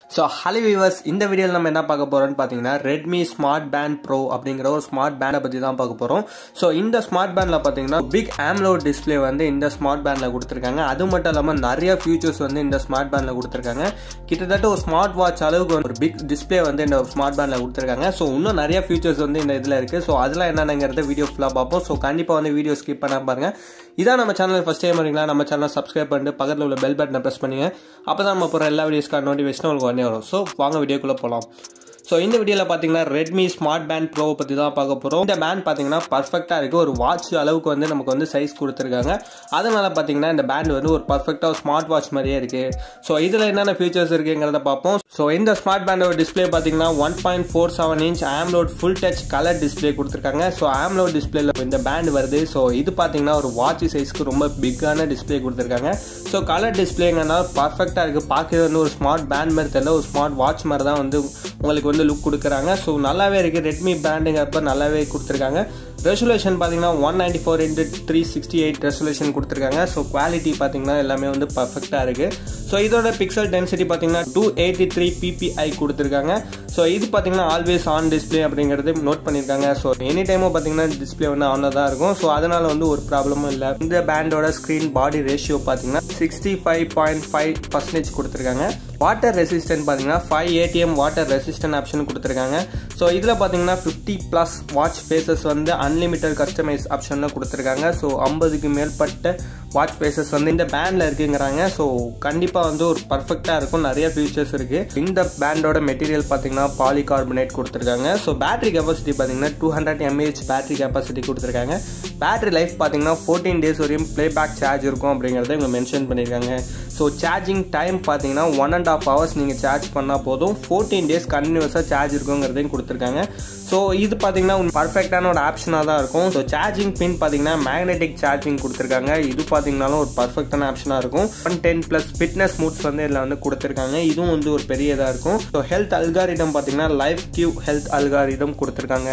so hello viewers இந்த வீடியோவில் நம்ம என்ன பார்க்க போறோம்னு பார்த்தீங்கன்னா ரெட்மி ஸ்மார்ட் பேண்ட் ப்ரோ அப்படிங்கிற ஒரு ஸ்மார்ட் பேண்டை பற்றி தான் பார்க்க போகிறோம் ஸோ இந்த ஸ்மார்ட் பேண்டில் பார்த்தீங்கன்னா பிக் ஆம்லோ டிஸ்ப்ளே வந்து இந்த ஸ்மார்ட் பேண்டில் கொடுத்துருக்காங்க அது மட்டும் இல்லாமல் நிறைய ஃபியூச்சர்ஸ் வந்து இந்த ஸ்மார்ட் பேண்டில் கொடுத்துருக்காங்க கிட்டத்தட்ட ஒரு ஸ்மார்ட் வாட்ச் அளவுக்கு ஒரு பிக் டிஸ்ப்ளே வந்து இந்த ஸ்மார்ட் பேண்டில் கொடுத்துருக்காங்க ஸோ இன்னும் நிறைய ஃபியூச்சர்ஸ் வந்து இந்த இதில் இருக்குது ஸோ அதெல்லாம் என்னென்னங்கிறத வீடியோ ஃபுல்லாக பார்ப்போம் ஸோ கண்டிப்பாக வந்து வீடியோ ஸ்கிப் பண்ண பாருங்க இதான் நம்ம சேனல் ஃபஸ்ட் டைம் வரீங்களா நம்ம சேனல் சப்ஸ்கிரைப் பண்ணிட்டு பக்கத்தில் உள்ள பெல் பட்டனை ப்ரெஸ் பண்ணுங்க அப்போ தான் நம்ம போகிற எல்லா வீடியோஸ்க்கான நோட்டிஃபிகேஷன் உங்களுக்கு உடனே வரும் ஸோ வாங்க வீடியோக்குள்ளே போகலாம் ஸோ இந்த வீடியோவில் பார்த்தீங்கன்னா ரெட்மி ஸ்மார்ட் பேண்ட் ப்ரோ பற்றி தான் பார்க்க போகிறோம் இந்த பேண்ட் பார்த்தீங்கன்னா பர்ஃபெக்டாக இருக்குது ஒரு வாட்ச் அளவுக்கு வந்து நமக்கு வந்து சைஸ் கொடுத்துருக்காங்க அதனால் பார்த்தீங்கன்னா இந்த பேண்ட் வந்து ஒரு பர்ஃபெக்டாக ஸ்மார்ட் வாட்ச் மாதிரியே இருக்குது ஸோ இதில் என்னென்ன ஃபீச்சர்ஸ் இருக்குங்கிறத பார்ப்போம் ஸோ இந்த ஸ்மார்ட் பேண்டோட டிஸ்பிளே பார்த்தீங்கன்னா one point four seven inch AMOLED full touch colour display கொடுத்துருக்காங்க ஸோ ஆம்லோட் டிஸ்பிளேல இந்த பேண்ட் வருது ஸோ இது பார்த்தீங்கன்னா ஒரு வாட்ச் சைஸ்க்கு ரொம்ப பிக்கான டிஸ்பிளே கொடுத்துருக்காங்க ஸோ கலர் டிஸ்பிளேங்கிறனால பர்ஃபெக்டாக இருக்குது பார்க்கறது வந்து ஒரு ஸ்மார்ட் பேண்ட் மாதிரி தெரியல ஒரு ஸ்மார்ட் வாட்ச் மாதிரி தான் வந்து உங்களுக்கு வந்து லுக் கொடுக்குறாங்க ஸோ நல்லாவே இருக்குது ரெட்மி பேண்டுங்கிறப்ப நல்லாவே கொடுத்துருக்காங்க ரெசல்யூஷன் பார்த்தீங்கன்னா one ninety four into three sixty eight resolution கொடுத்துருக்காங்க ஸோ குவாலிட்டி பார்த்தீங்கன்னா எல்லாமே வந்து பர்ஃபெக்டாக இருக்குது ஸோ இதோட பிக்சல் டென்சிட்டி பார்த்தீங்கன்னா டூ எயிட்டி த்ரீ பிபிஐ கொடுத்துருக்காங்க ஸோ இது பார்த்தீங்கன்னா ஆல்வேஸ் ஆன் டிஸ்பிளே அப்படிங்கிறது நோட் பண்ணியிருக்காங்க ஸோ எனி டைமும் பார்த்தீங்கன்னா டிஸ்பிளே வந்து ஆனில் தான் இருக்கும் ஸோ அதனால வந்து ஒரு ப்ராப்ளமும் இல்லை இந்த பேண்டோட ஸ்க்ரீன் பாடி ரேஷியோ பார்த்தீங்கன்னா sixty five point five percentage கொடுத்துருக்காங்க வாட்டர் ரெசிஸ்டன்ட் பார்த்தீங்கன்னா five ATM water resistant option கொடுத்துருக்காங்க ஸோ இதில் பார்த்தீங்கன்னா ஃபிஃப்டி ப்ளஸ் வாட்ச் ஃபேஸஸ் வந்து அன்லிமிட்டட் கஸ்டமைஸ் ஆப்ஷனில் கொடுத்துருக்காங்க ஸோ ஐம்பதுக்கு மேற்பட்ட வாட்ச் ஃபேஸஸ் வந்து இந்த பேண்டில் இருக்குங்கிறாங்க ஸோ கண்டிப்பாக வந்து ஒரு பர்ஃபெக்டாக இருக்கும் நிறைய ஃபீச்சர்ஸ் இருக்குது இந்த பேண்டோட மெட்டீரியல் பார்த்தீங்கன்னா பாலி கார்பனேட் கொடுத்துருக்காங்க ஸோ பேட்டரி கெப்பாசிட்டி பார்த்தீங்கன்னா two hundred mAh battery capacity கொடுத்துருக்காங்க பேட்டரி லைஃப் பார்த்தீங்கன்னா ஃபோர்டீன் டேஸ் வரையும் ப்ளே பேக் சார்ஜ் இருக்கும் அப்படிங்கிறத இவங்க மென்ஷன் பண்ணியிருக்காங்க ஸோ சார்ஜிங் டைம் பார்த்தீங்கன்னா ஒன் அண்ட் ஆஃப் ஹவர்ஸ் நீங்கள் சார்ஜ் பண்ணால் போதும் ஃபோர்டீன் டேஸ் கண்டினியூஸாக சார்ஜ் இருக்குங்கிறதையும் கொடுத்துருக்காங்க ஸோ இது பார்த்தீங்கன்னா பர்ஃபெக்டான ஒரு ஆப்ஷனாக தான் இருக்கும் ஸோ சார்ஜிங் பின் பார்த்தீங்கன்னா மேக்னெட்டிக் சார்ஜிங் கொடுத்துருக்காங்க இது பார்த்தீங்கன்னாலும் ஒரு பர்ஃபெக்டான ஆப்ஷனாக இருக்கும் one ten plus fitness modes வந்து இதில் வந்து கொடுத்துருக்காங்க இதுவும் வந்து ஒரு பெரிய இதாக இருக்கும் ஸோ ஹெல்த் அல்காரிடம் பார்த்தீங்கன்னா லைஃப் கியூ ஹெல்த் அல்காரிடம் கொடுத்துருக்காங்க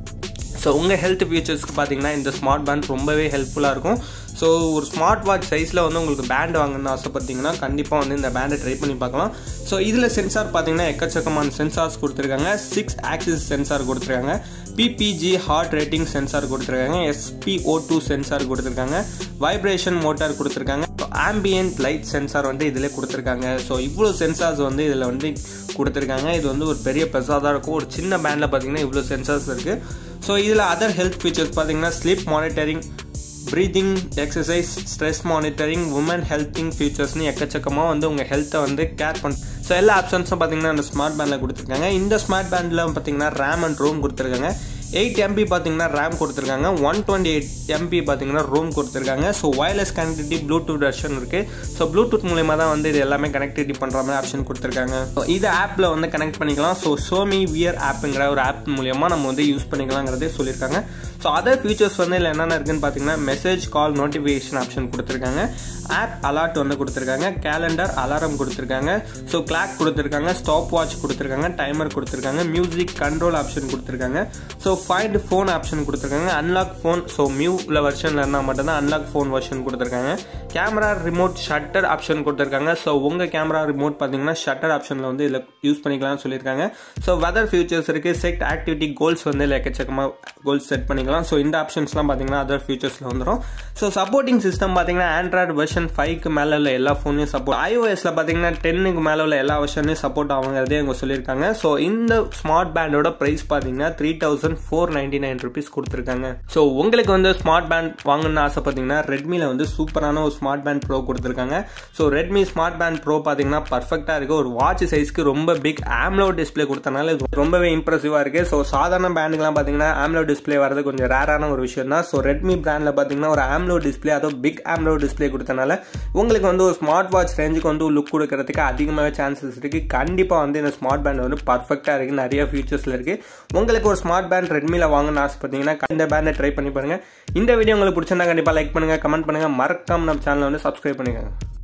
ஸோ உங்கள் ஹெல்த் ஃபியூச்சர்ஸ்க்கு பார்த்தீங்கன்னா இந்த ஸ்மார்ட் பேண்ட் ரொம்பவே ஹெல்ப்ஃபுல்லாக இருக்கும் ஸோ ஒரு ஸ்மார்ட் வாட்ச் சைஸில் வந்து உங்களுக்கு பேண்ட் வாங்கணும்னு ஆசைப்பட்டீங்கன்னா கண்டிப்பாக வந்து இந்த பேண்டை ட்ரை பண்ணி பார்க்கலாம் ஸோ இதில் சென்சார் பார்த்தீங்கன்னா எக்கச்சக்கமான சென்சார்ஸ் கொடுத்துருக்காங்க சிக்ஸ் ஆக்சிஸ் சென்சார் கொடுத்துருக்காங்க பிபிஜி ஹார்ட் ரேட்டிங் சென்சார் கொடுத்துருக்காங்க எஸ்பிஓ டூ சென்சார் கொடுத்துருக்காங்க வைப்ரேஷன் மோட்டார் கொடுத்துருக்காங்க ஆம்பியன்ட் லைட் சென்சார் வந்து இதில் கொடுத்துருக்காங்க ஸோ இவ்வளோ சென்சார்ஸ் வந்து இதில் வந்து கொடுத்துருக்காங்க இது வந்து ஒரு பெரிய ப்ளஸாக தான் இருக்கும் ஒரு சின்ன பேண்டில் பார்த்தீங்கன்னா இவ்வளோ சென்சார்ஸ் இருக்குது ஸோ இதில் அதர் ஹெல்த் ஃபீச்சர்ஸ் பார்த்தீங்கன்னா sleep monitoring breathing exercise stress monitoring women ஹெல்த்திங் ஃபீச்சர்ஸ்னு எக்கச்சக்கமாக வந்து உங்கள் ஹெல்த்தை வந்து கேர் பண்ண ஸோ எல்லா ஆப்ஷன்ஸும் பார்த்தீங்கன்னா அந்த ஸ்மார்ட் பேண்டில் கொடுத்துருக்காங்க இந்த ஸ்மார்ட் பேண்டில் பார்த்தீங்கன்னா ரேம் அண்ட் ரோம் கொடுத்துருக்காங்க எயிட் எம்பி பார்த்தீங்கன்னா ரேம் கொடுத்துருக்காங்க ஒன் டுவெண்ட்டி எயிட் எம்பி பார்த்தீங்கன்னா ரோம் கொடுத்துருக்காங்க so wireless connectivity Bluetooth version இருக்குது ஸோ ப்ளூடூத் மூலயமா தான் வந்து இது எல்லாமே கனெக்டிவிட்டி பண்ணுற மாதிரி ஆப்ஷன் கொடுத்துருக்காங்க ஸோ இது ஆப்பில் வந்து கனெக்ட் பண்ணிக்கலாம் ஸோ சோமி வியர் ஆப்புங்கிற ஒரு ஆப் மூலியமாக நம்ம வந்து யூஸ் பண்ணிக்கலாங்கிறதே சொல்லியிருக்காங்க ஸோ அதர் ஃபீச்சர்ஸ் வந்து இல்லை என்னென்ன இருக்குன்னு பார்த்தீங்கன்னா மெசேஜ் கால் நோட்டிஃபிகேஷன் ஆப்ஷன் கொடுத்துருக்காங்க ஆப் அலர்ட் வந்து கொடுத்துருக்காங்க கேலண்டர் அலாரம் கொடுத்துருக்காங்க ஸோ கிளாக் கொடுத்துருக்காங்க ஸ்டாப் வாட்ச் கொடுத்துருக்காங்க டைமர் கொடுத்துருக்காங்க மியூசிக் கண்ட்ரோல் ஆப்ஷன் கொடுத்துருக்காங்க ஸோ ஃபைண்ட் ஃபோன் ஆப்ஷன் கொடுத்துருக்காங்க அன்லாக் ஃபோன் ஸோ மியூவில் வெர்ஷனில் இருந்தால் மட்டும்தான் அன்லாக் ஃபோன் வெர்ஷன் கொடுத்துருக்காங்க கேமரா ரிமோட் ஷட்டர் ஆப்ஷன் கொடுத்துருக்காங்க ஸோ உங்கள் கேமரா ரிமோட் பார்த்தீங்கன்னா ஷட்டர் ஆப்ஷனில் வந்து இதில் யூஸ் பண்ணிக்கலாம்னு சொல்லியிருக்காங்க ஸோ வெதர் ஃபியூச்சர்ஸ் இருக்குது செட் ஆக்டிவிட்டி கோல்ஸ் வந்து இல்லை எக்கச்சக்கமாக கோல்ஸ் செட் பண்ணிக்கலாம் ஸோ இந்த ஆப்ஷன்ஸ்லாம் பார்த்தீங்கன்னா அதர் ஃபியூச்சர்ஸில் வந்துடும் ஸோ சப்போர்ட்டிங் சிஸ்டம் பார்த்தீங்கன்னா ஆண்ட்ராய்டு வெர்ஷன் ஃபைவ்க்கு மேலே உள்ள எல்லா ஃபோனையும் சப்போர்ட் ஐஓஎஸில் பார்த்தீங்கன்னா டென்னுக்கு மேலே உள்ள எல்லா வெர்ஷனையும் சப்போர்ட் ஆகுங்கிறதே அவங்க சொல்லியிருக்காங்க ஸோ இந்த ஸ்மார்ட் பேண்டோட ப்ரைஸ் பார்த்தீங்கன்னா three thousand four ninety nine rupees கொடுத்துருக்காங்க ஸோ உங்களுக்கு வந்து ஸ்மார்ட் பேண்ட் வாங்கணும்னு ஆசைப்பட்டீங்கன்னா ரெட்மியில் வந்து சூப்பரான ஒரு ஸ்மார்ட் பேண்ட் ப்ரோ கொடுத்துருக்காங்க so Redmi smart band pro பார்த்தீங்கன்னா பர்ஃபெக்டாக இருக்குது ஒரு வாட்ச் சைஸ்க்கு ரொம்ப பிக் ஆம்லோ டிஸ்பிளே கொடுத்தனால இது ரொம்பவே இம்ப்ரெசிவாக இருக்குது ஸோ சாதாரண பேண்டுக்கெலாம் பார்த்தீங்கன்னா ஆம்லோ டிஸ்பிளே வரது கொஞ்சம் ரேரான ஒரு விஷயம் தான் ஸோ ரெட்மி பிராண்டில் பார்த்தீங்கன்னா ஒரு ஆம்லோ டிஸ்பிளே அதுவும் பிக் ஆம்லோ டிஸ்பிளே கொடுத்தனால உங்களுக்கு வந்து ஒரு ஸ்மார்ட் வாட்ச் ரேஞ்சுக்கு வந்து லுக் கொடுக்கறதுக்கு அதிகமாக சான்சஸ் இருக்குது கண்டிப்பாக வந்து இந்த ஸ்மார்ட் பேண்ட் வந்து பர்ஃபெக்டாக இருக்குது நிறைய ஃபீச்சர்ஸில் இருக்குது உங்களுக்கு ஒரு ஸ்மார்ட் பேண்ட் ரெட்மியில் வாங்கணும்னு ஆசைப்பட்டீங்கன்னா இந்த பேண்டை ட்ரை பண்ணி பாருங்கள் இந்த வீடியோ உங்களுக்கு பிடிச்சிருந்தா கண்டிப்பாக லைக் பண்ணுங்கள் கமெண்ட் பண்ணுங்கள் மறக்காம நம்ம சேனலை வந்து சப்ஸ்கிரைப் பண்ணிக்கோங்க